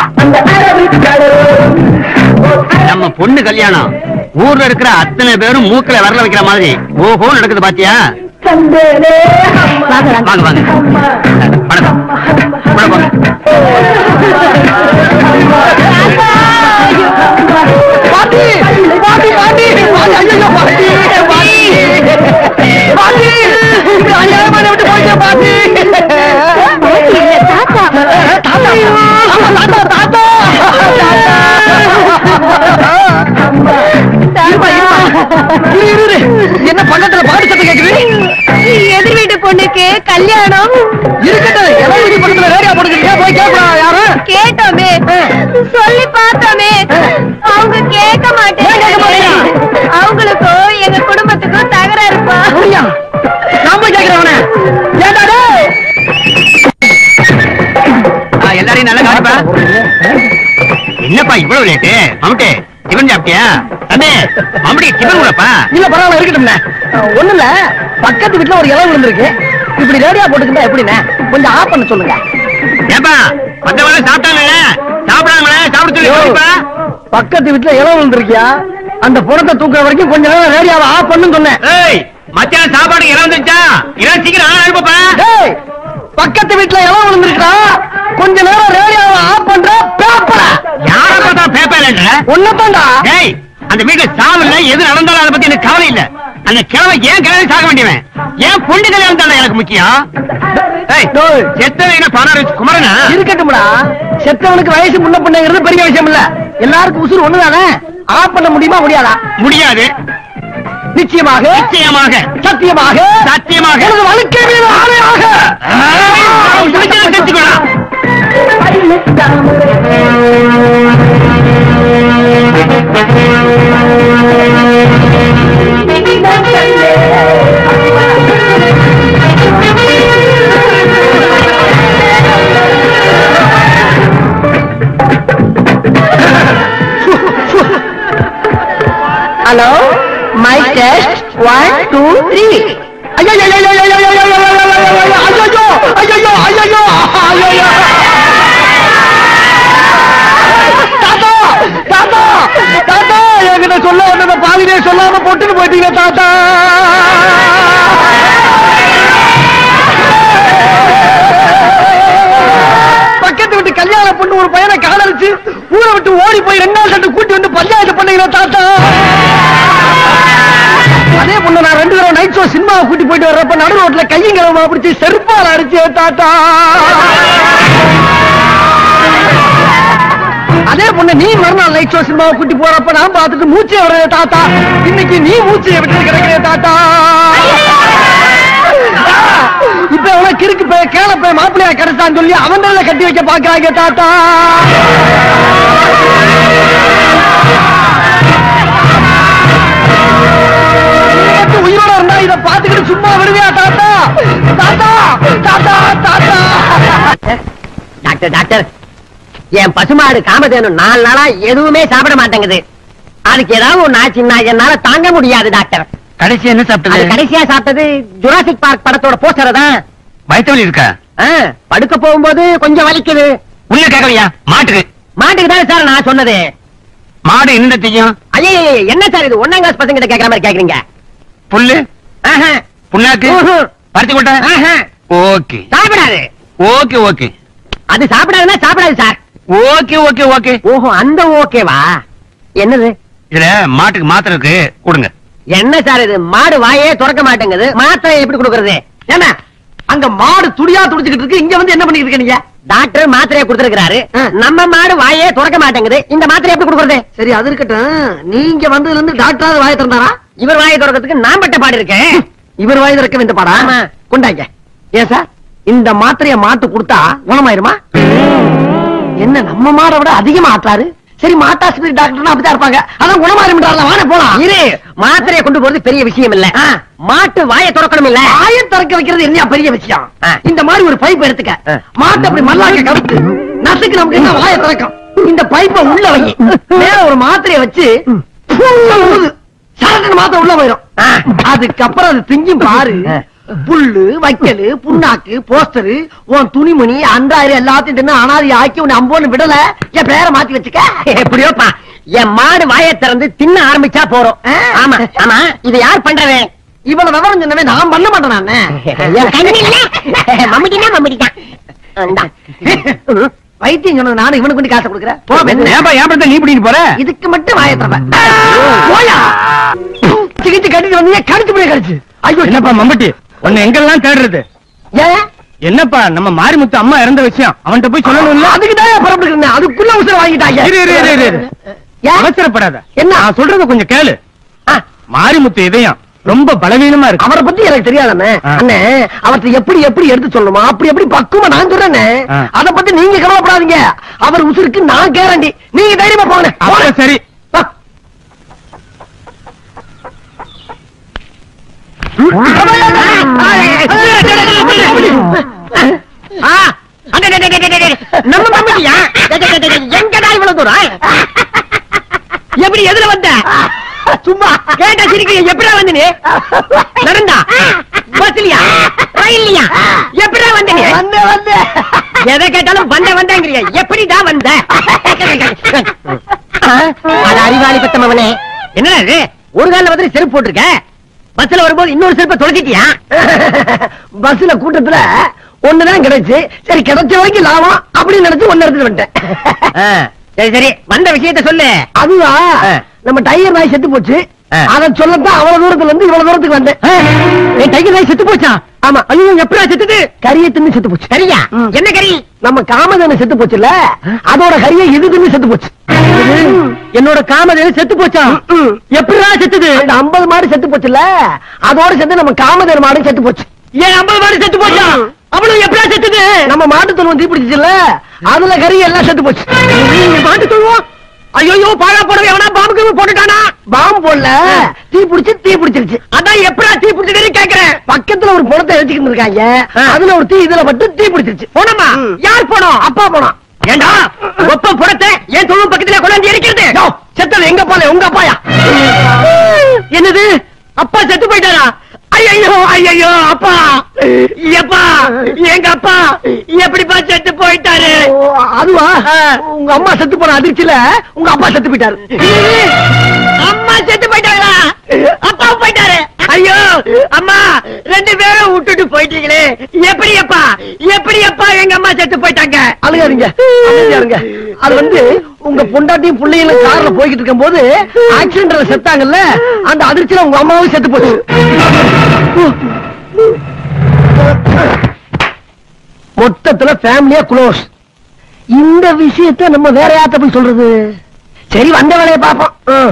நம்ம பொண்ணு கல்யாணம் ஊர்ல இருக்கிற அத்தனை பேரும் மூக்கல வரல வைக்கிற மாதிரி ஓஹோ நடக்குது பாத்தியா வாங்க வாங்க வணக்கம் வணக்கம் பாட்டி பாட்டி பாட்டி பாட்டி ஐயோ பாட்டி பாட்டி பாட்டி இப்படி அநியாயமா என்னை விட்டு போயிட்டே பாட்டி தாத்தா ஆமா, தாத்தா தாத்தா இருப்பா, இருப்பா. இரு, இரு, இரு. என்ன பக்கத்துல பாட்டு சத்தம் கேக்குது எதிர் வீட்டு பொண்ணுக்கு கல்யாணம் இருக்கட்டும் எல்லாம் வீட்டு பக்கத்துல ரேடியோ போட்டுக்கிட்டே போய் கேட்கலாம் யாரும் கேட்டோமே சொல்லி பார்த்தோமே அவங்க கேட்க ஏன் கேட்க மாட்டேன் மாட்டேங்கிறா? அவங்களுக்கும் எங்க குடும்பத்துக்கும் தகராறுப்பா அப்படியா நான் போய் கேட்கிறேன் அவனை ஏன்டா டேய்? ஆ, எல்லாரையும் நல்லா கவனிப்பா என்னப்பா இவ்வளவு லேட்டு மம்முட்டி டிஃபன் சாப்பிட்டியா தம்பி மம்முட்டி டிஃபன் கூடப்பா இல்ல பரவாயில்ல இருக்கட்டும்ண்ணே ஒண்ணு இல்ல பக்கத்து வீட்டுல ஒரு இளவு விழுந்திருக்கு இப்படி ரேடியா போட்டுக்கிட்டா எப்படிண்ணே கொஞ்சம் ஆஃப் பண்ண சொல்லுங்க ஏப்பா மத்தவங்க சாப்பிட்டாங்கல்ல சாப்பிடாங்களே சாப்பிட சொல்லி கவனிப்பா பக்கத்து வீட்டுல இளவு விழுந்திருக்கியா அந்த புறத்தை தூக்குற வரைக்கும் கொஞ்ச நேரம் ரேடியோவை ஆஃப் பண்ணுன்னு சொன்னேன் ஏய் மத்தியானம் சாப்பாடு இடம் வந்துச்சா இடம் சீக்கிரம் ஆள் அனுப்பப்பா டேய் பக்கத்து வீட்டுல இளவு விழுந்திருக்கா கொஞ்ச நேரம் ரேடியோவை ஆஃப் பண்ற பேப்பர யார பார்த்தா பேப்பர் ஒன்னதான்டா டேய் அந்த வீட்டுல சாவு இல்ல எது நடந்தாலும் அதை பத்தி எனக்கு கவலை இல்ல அந்த கிழமை ஏன் கிழமை சாக வேண்டியவன் ஏன் பொண்ணு கல்யாணம் தானே எனக்கு முக்கியம் ஏய், டேய். செத்தவன் என்ன பணம் வச்சு குமரனா இருக்கட்டும்டா செத்தவனுக்கு வயசு முன்ன பிள்ளைங்கிறது பெரிய விஷயம் இல்ல எல்லாருக்கும் உசுறு ஒண்ணுதானே ஆஃப் பண்ண முடியுமா முடியாதா முடியாது நிச்சயமாக நிச்சயமாக சத்தியமாக சத்தியமாக எனது வாழ்க்கை மீது ஆணையாக ஆ, முடிஞ்சதை செஞ்சுக்கோடா. Hello my test one two three ஐயோ ஐயோ ஐயோ ஐயோ ஐயோ ஐயோ ஐயோ ஐயோ ஐயோ ஐயோ ஐயோ தாத்தா தாத்தா தாத்தா என்கிட்ட சொல்ல வந்தத பாதிலே சொல்லாம போட்டுன்னு போயிட்டீங்க தாத்தா பக்கத்து வீட்டு கல்யாண பொண்ணு ஒரு பையனை காதலிச்சு ஊரை விட்டு ஓடி போய் ரெண்டு நாள் சட்டு கூட்டி வந்து பஞ்சாயத்து பண்ணீங்களா தாத்தா அதே பொண்ணு நான் ரெண்டு தடவை நைட் ஷோ சினிமாவை கூட்டி போயிட்டு வர்றப்ப நடு ரோட்ல கையும் கிளம்ப பிடிச்சி செருப்பால் அடிச்சு தாத்தா அதே பொண்ணு நீ மறுநாள் நைட் ஷோ சினிமாவை கூட்டி போறப்ப நான் பார்த்துட்டு மூச்சே வர்றேன் தாத்தா இன்னைக்கு நீ மூச்சையை விட்டு கிடக்கிறே தாத்தா இப்ப எவ்வளவு கிறுக்கு போய் கேள போய் மாப்பிள்ளையா கிடைச்சான்னு சொல்லி அவன் மேல கட்டி வைக்க பாக்குறாங்க தாத்தா நீ மட்டும் உயிரோட இருந்தா இத பாத்துக்கிட்டு சும்மா விடுவியா தாத்தா தாத்தா தாத்தா தாத்தா டாக்டர் டாக்டர் என் பசுமாடு காமதேனு நாலு நாளா எதுவுமே சாப்பிட மாட்டேங்குது அதுக்கு ஏதாவது ஒண்ணு ஆச்சுன்னா என்னால தாங்க முடியாது டாக்டர் கடைசி என்ன அது சாப்பிட்டது கடைசியா சாப்பிட்டது ஜுராசிக் பார்க் படத்தோட போஸ்டர் தான் வயிற்று வலி இருக்கா ஆ, படுக்க போகும்போது கொஞ்சம் வலிக்குது உள்ள கேட்கலையா மாட்டுக்கு மாட்டுக்கு தானே சார் நான் சொன்னது மாடு என்ன செய்யும் ஐயே என்ன சார் இது ஒன்னாம் கிளாஸ் பசங்க கேக்குற மாதிரி கேக்குறீங்க புல்லு ஆஹா, புண்ணாக்கு ஊஹு, பருத்தி கொட்டை ஆஹா, ஓகே சாப்பிடாது ஓகே ஓகே அது சாப்பிடாதுன்னா சாப்பிடாது சார் ஓகே ஓகே ஓகே ஓஹோ அந்த ஓகேவா என்னது இதுல மாட்டுக்கு மாத்திரை இருக்கு கொடுங்க என்ன சார் இது மாடு வாயே திறக்க மாட்டேங்குது மாத்திரை எப்படி கொடுக்கறது என்ன அங்க மாடு துடியா துடிச்சுக்கிட்டு இருக்கு இங்க வந்து என்ன பண்ணிட்டு இருக்க நீங்க டாக்டர் மாத்திரையை கொடுத்திருக்கிறாரு ஆ. நம்ம மாடு வாயே திறக்க மாட்டேங்குது இந்த மாத்திரை எப்படி கொடுக்கறது சரி அது இருக்கட்டும் நீங்க வந்ததுல இருந்து டாக்டராவது வாய திறந்தாரா இவர் வாயை திறக்கிறதுக்கு நான் பட்ட பாடு இருக்கேன் இவர் வாய் திறக்க இந்த பாடா ஆமா. கொண்டாங்க ஏன் சார் இந்த மாத்திரைய மாட்டு கொடுத்தா குணமாயிருமா என்ன நம்ம மாடை விட அதிகமா ஆட்டாரு சரி மாட்டாஸ்பத்திரி டாக்டர்னா அப்படிதான் இருப்பாங்க அதான் குணமாயிருமால வாங்க போலாம் இரு மாத்திரையை கொண்டு போறது பெரிய விஷயம் இல்ல ஆ. மாட்டு வாயை திறக்கணும் இல்ல வாயை திறக்க வைக்கிறது என்ன பெரிய விஷயம் ஆ. இந்த மாதிரி ஒரு பைப் எடுத்துக்க ஆ. மாட்டை அப்படி மல்லாக்க கவுத்து நசுக்கு நமக்கு என்ன வாயை திறக்கும் இந்த பைப்பை உள்ள வை மேல ஒரு மாத்திரையை வச்சு ஊது. சரட்டுன்னு மாத்திரை உள்ள போயிடும் ஆ. அதுக்கப்புறம் அது திங்கும் பாரு ஆ. புல்லு வைக்கலு புண்ணாக்கு போஸ்டரு உன் துணிமணி அன்றாயிரம் எல்லாத்தையும் தின்னு அனாதி ஆக்கி உன்னை அம்போன்னு விடல என் பேரை மாத்தி வச்சுக்க எப்படியோப்பா என் மாடு வாயை திறந்து தின்ன ஆரம்பிச்சா போறோம் ஆ. ஆமா ஆமா இது யார் பண்றது இவ்வளவு விவரம் சொன்னவே நான் பண்ண மாட்டேன் நானு என் கண்ணில்ல மம்மிடினா மம்மிடிதான் இந்தா. வைத்தியம் சொன்னது நானும் இவனுக்கு கொண்டு காசை கொடுக்குறேன் போ மெதுவா. ஏன்பா ஏன் படத்தை நீ பிடிக்கிட்டு போற இதுக்கு மட்டும் வாயத்திரப்ப போயா சிகிச்சை கட்டிட்டு வந்தீங்க கடிச்சு போய் கடிச்சு ஐயோ என்னப்பா மம்பட்டி உன்னை எங்கெல்லாம் தேடுறது ஏன் என்னப்பா நம்ம மாரிமுத்து அம்மா இறந்த விஷயம் அவன்கிட்ட போய் சொல்லணும்ல அதுக்கு தான் புறப்பட்டு அதுக்குள்ள உசுர வாங்கிட்டாங்க இரு, இரு, இரு, இரு, இரு. ஏன்? அவசரப்படாத என்ன? நான் சொல்றத கொஞ்சம் கேளு ஆ, மாரிமுத்து இதயம் ரொம்ப பலவீனமா இருக்கு அவரை பத்தி எனக்கு தெரியாதானே ஆ. அண்ணே அவர்ட்ட எப்படி எப்படி எடுத்து சொல்லணுமா அப்படி எப்படி பக்குவமா நான் சொல்றேனே ஆ. அத பத்தி நீங்க கவலைப்படாதீங்க அவர் உசுருக்கு நான் கேரண்டி நீங்க தைரியமா போங்க அப்ப சரி வா. ஆ, அட, அட, அட, அட, அட, நம்ம மம்மிடியா அட, அட, அட, அட, எங்கடா இவ்வளவு தூரம் எப்படி எதுல வந்த சும்மா கேட்டா சிரிக்கிறீங்க எப்படிடா வந்து நீ நடந்தா பஸ்லயா ரயில்லையா எப்படிடா வந்த நீ வந்து வந்து எதை கேட்டாலும் வந்த வந்தங்கிறிய எப்படிடா வந்த அது அறிவாளி பத்தமவனே என்னடா இது ஒரு கால்ல வந்து செருப்பு போட்டிருக்க பஸ்ல வரும்போது இன்னொரு செருப்பை தொலைச்சிட்டியா பஸ்ல கூட்டத்துல ஒண்ணுதான் கிடைச்சு சரி கிடைச்ச வரைக்கும் லாபம் அப்படின்னு நினைச்சு ஒண்ணு எடுத்துட்டு வந்துட்டேன் சரி சரி வந்த விஷயத்த சொல்லு அதுதான் ஆ. நம்ம டைகர் நாய் செத்து போச்சு ஆ. அத சொல்லத்தான் அவ்வளவு தூரத்துல இருந்து இவ்வளவு தூரத்துக்கு வந்தேன் என் டைகர் நாய் செத்து போச்சா ஆமா ஐயோ எப்படா செத்துது கறியை தின்னு செத்து போச்சு கரியா ம். என்ன கறி நம்ம காமதேனு செத்து போச்சுல்ல அதோட கறியை இது தின்னு செத்து போச்சு என்னோட காமதேனு செத்து போச்சா ம். எப்படிடா செத்துது அந்த ஐம்பது மாடு செத்து போச்சுல்ல அதோட சேர்த்து நம்ம காமதேனு மாடும் செத்து போச்சு ஏன் ஐம்பது மாடு செத்து போச்சா ம். அவளும் எப்படா செத்துது நம்ம மாட்டு தொழுவம் தீப்பிடிச்சுல அதுல கறி எல்லாம் செத்து போச்சு மாட்டு சொல்லுவோம் ஐயோ பாழா போடவே எவனா பாம்புக்கு போட்டுட்டானா பாம்பு போடல தீ பிடிச்சு தீ பிடிச்சிருச்சு அதான் எப்படா தீ பிடிச்சதுன்னு கேக்குறேன் பக்கத்துல ஒரு பணத்தை வச்சுக்கிட்டு இருக்காங்க ஆ. அதுல ஒரு தீ இதுல மட்டும் தீ பிடிச்சிருச்சு போனோமா ம். யார் போனோம் அப்பா போனான் ஏண்டா ஒப்ப புறத்தை என் தொழில் பக்கத்துல கொண்டாந்து இருக்கிறது யோ, செத்தது எங்க பால உங்க அப்பாயா என்னது அப்பா செத்து போயிட்டாரா ஐயோ ஐயோ அப்பா எப்பா எங்க அப்பா எப்படிப்பா செத்து போயிட்டாரு ஓ, அதுவா உங்க அம்மா செத்து போன அதிர்ச்சியில உங்க அப்பா செத்து போயிட்டாரு அம்மா செத்து போயிட்டாங்களா அப்பா போயிட்டாரு ஐயோ அம்மா ரெண்டு பேரும் விட்டுட்டு போயிட்டீங்களே எப்படி அப்பா எப்படி அப்பா எங்க அம்மா செத்து போயிட்டாங்க அழுகாதீங்க அமைதியா இருங்க அது வந்து உங்க பொண்டாட்டியும் பிள்ளைகளும் கார்ல போய்கிட்டு இருக்கும் போது ஆக்சிடென்ட்ல செத்தாங்கல்ல அந்த அதிர்ச்சியில உங்க அம்மாவும் செத்து போச்சு மொத்தத்துல ஃபேமிலியா க்ளோஸ் இந்த விஷயத்த நம்ம வேற யார்ட்ட போய் சொல்றது சரி வந்த வேலையை பார்ப்போம் ம்.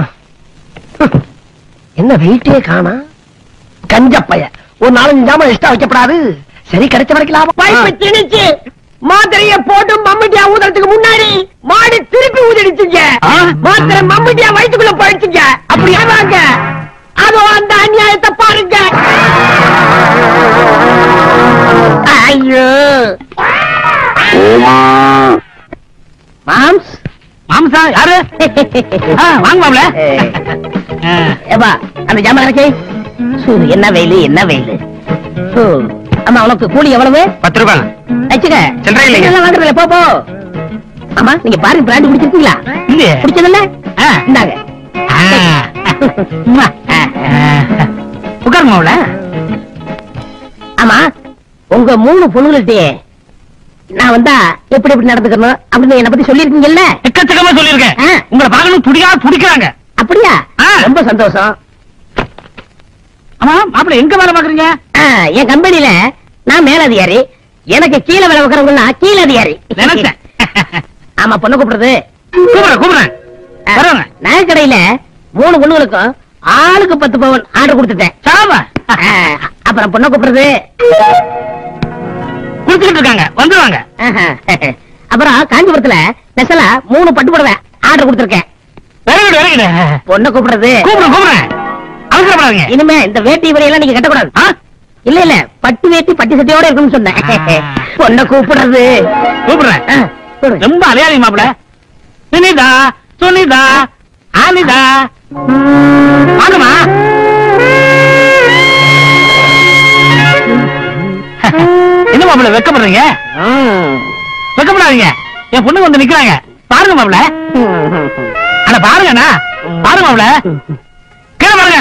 என்ன வெயிட்டே காணா கஞ்சப்பைய ஒரு நாலஞ்சு ஜாமான் எக்ஸ்ட்ரா வைக்கப்படாது சரி கிடைச்ச வரைக்கும் லாபம் பைப்பு திணிச்சு மாத்திரைய போட்டு மம்முட்டியா ஊதுறதுக்கு முன்னாடி மாடு திருப்பி ஊதிடுச்சுங்க ஆ? மாத்திரை மம்முட்டியா வயிற்றுக்குள்ள போயிடுச்சுங்க அப்படியே வாங்க அதோ அந்த அநியாயத்தை பாருங்க ஐயோ மாம்ஸ் மாம்சா யாரு ஆ, வாங்க மாப்ள ஏப்பா அந்த ஜாமான் இறக்கி சு, என்ன வெயிலு என்ன வெயிலு சு, அம்மா உனக்கு கூலி எவ்வளவு பத்து ரூபாய் வச்சுக்க சில்லறை இல்லைங்க. இதெல்லாம் வாங்குறதில்ல, போ போ ஆமா நீங்க பாருங்க பிராண்ட் குடிச்சிருக்கீங்களா இல்லையே குடிச்சதில்ல ஆ. இந்தாங்க உட்காருங்க மாப்ள ஆமா உங்க மூணு பொண்ணுங்கள்ட்டே நான் வந்தா எப்படி எப்படி நடந்துக்கணும் அப்படின்னு என்ன பத்தி சொல்லிருக்கீங்கல்ல எக்கச்சக்கமா சொல்லிருக்கேன் ஆ. உங்களை பார்க்கணும் துடியா துடிக்கிறாங்க அப்படியா ஆ. ரொம்ப சந்தோஷம் ஆமா மாப்பிள எங்க வேலை பாக்குறீங்க ஆ, என் கம்பெனில நான் மேலதிகாரி எனக்கு கீழே வேலை வைக்கிறவங்க கீழ அதிகாரி நினைச்சேன் ஆமா பொண்ணு கூப்பிடுறது கூப்பிடுறேன் கூப்பிடுறேன் வரவங்க நகைக்கடையில மூணு பொண்ணுங்களுக்கும் ஆளுக்கு பத்து பவன் ஆர்டர் கொடுத்துட்டேன் சாவா ஆ, அப்புறம் பொண்ணை கூப்பிடுறது குடுத்துக்கிட்டு இருக்காங்க வந்துருவாங்க ஆஹா. அப்புறம் காஞ்சிபுரத்துல ஸ்பெஷலா மூணு பட்டு புடவை ஆர்டர் கொடுத்துருக்கேன் விறகுடு விறகுடு பொண்ணை கூப்பிடுறது கூப்பிடுறேன் கூப்பிடுறேன் அவசரப்படாதீங்க இனிமே இந்த வேட்டி வரையெல்லாம் நீங்க கட்டக்கூடாது ஆ? இல்ல இல்ல பட்டு வேட்டி பட்டு சட்டையோட இருக்கும்னு சொன்னேன் ஆ. பொண்ணை கூப்பிடுறது கூப்பிடுறேன் ஆ, கூப்பிடுங்க. ரொம்ப அலையாளி மாப்பிள சுனிதா சுனிதா ஆனிதா வாங்கம்மா மாப்பிள்ள வெக்கப்படுறீங்க வெக்கப்படாதீங்க என் பொண்ணுங்க வந்து நிக்கிறாங்க பாருங்க மாப்பிள்ள அட பாருங்கண்ணா பாருங்க மாப்பிள்ள கீழே பாருங்க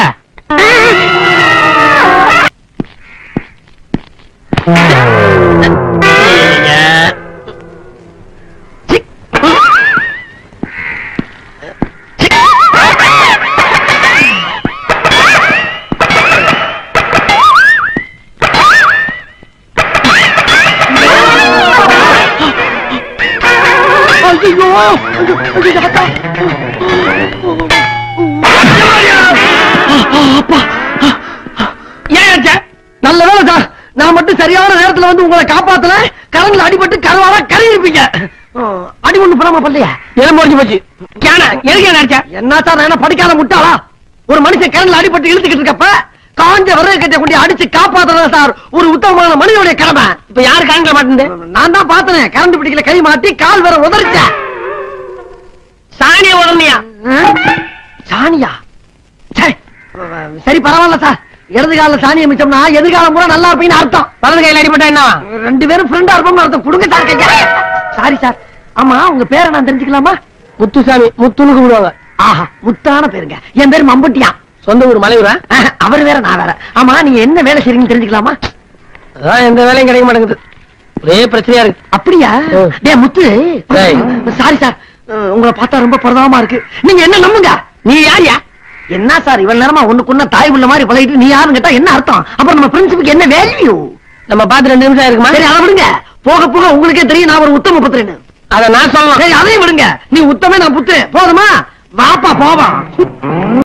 ஐயோ ஐயோ, அத்தா. அப்பா ஏன் அடிச்ச? நல்ல வேலை சார் நான் மட்டும் சரியான நேரத்துல வந்து உங்களை காப்பாத்தல கரண்ட்ல அடிபட்டு கருவாடா கறி இருப்பீங்க அடி ஒண்ணு பண்ணாம பண்ணலையா எலும்பு உடைஞ்சு போச்சு கேன எதுக்கு என்ன அடிச்ச என்ன சார் நான் என்ன படிக்காத முட்டாளா ஒரு மனுஷன் கரண்ட்ல அடிபட்டு இழுத்துக்கிட்டு இருக்கப்ப காஞ்ச விறகு கட்டை கொண்டு அடிச்சு காப்பாத்துறதா சார் ஒரு உத்தமமான மனிதனுடைய கடமை இப்ப யாரு கரண்ட்ல மாட்டேன் நான் தான் பார்த்தேன் கரண்ட் பிடிக்கல கை மாட்டி கால் வேற உதறிச்சேன் சாணிய உடனேயா சாணியா ச்சே. சரி பரவாயில்ல சார் இடது கால சாணியை மிச்சம்னா எதிர்காலம் கூட நல்லா இருப்பீங்கன்னு அர்த்தம் வலது கையில அடிபட்டா என்ன ரெண்டு பேரும் ஃப்ரெண்டா இருப்போம்னு அர்த்தம் கொடுங்க சார் கையா சாரி சார் ஆமா உங்க பேரை நான் தெரிஞ்சுக்கலாமா முத்துசாமி முத்துன்னு கூப்பிடுவாங்க ஆஹா முத்தான பேருங்க என் பேர் மம்பட்டியா சொந்த ஊர் மலையூரா ஆஹா, அவர் வேற நான் வேற ஆமா நீங்க என்ன வேலை செய்றீங்கன்னு தெரிஞ்சுக்கலாமா அதான் எந்த வேலையும் கிடைக்க மாட்டேங்குது ஒரே பிரச்சனையா இருக்கு அப்படியா ஓ. டேய் முத்து டேய். சாரி சார் அஹ், உங்களை பார்த்தா ரொம்ப பிரதாபமா இருக்கு நீங்க என்ன நம்புங்க நீ யாரியா என்ன சார் இவ்வளவு நேரமா ஒண்ணுக்குன்ன தாய் உள்ள மாதிரி பழகிட்டு நீ யாருன்னு கேட்டா என்ன அர்த்தம் அப்புறம் நம்ம பிரின்சிபுக்கு என்ன வேல்யூ நம்ம பார்த்து ரெண்டு நிமிஷம் இருக்குமா சரி அதை விடுங்க போக போக உங்களுக்கே தெரியும் நான் ஒரு உத்தம புத்திரன்னு அத நான் சொல்லலாம் சரி அதையும் விடுங்க நீ உத்தமே நான் புத்து போதுமா வாப்பா போவா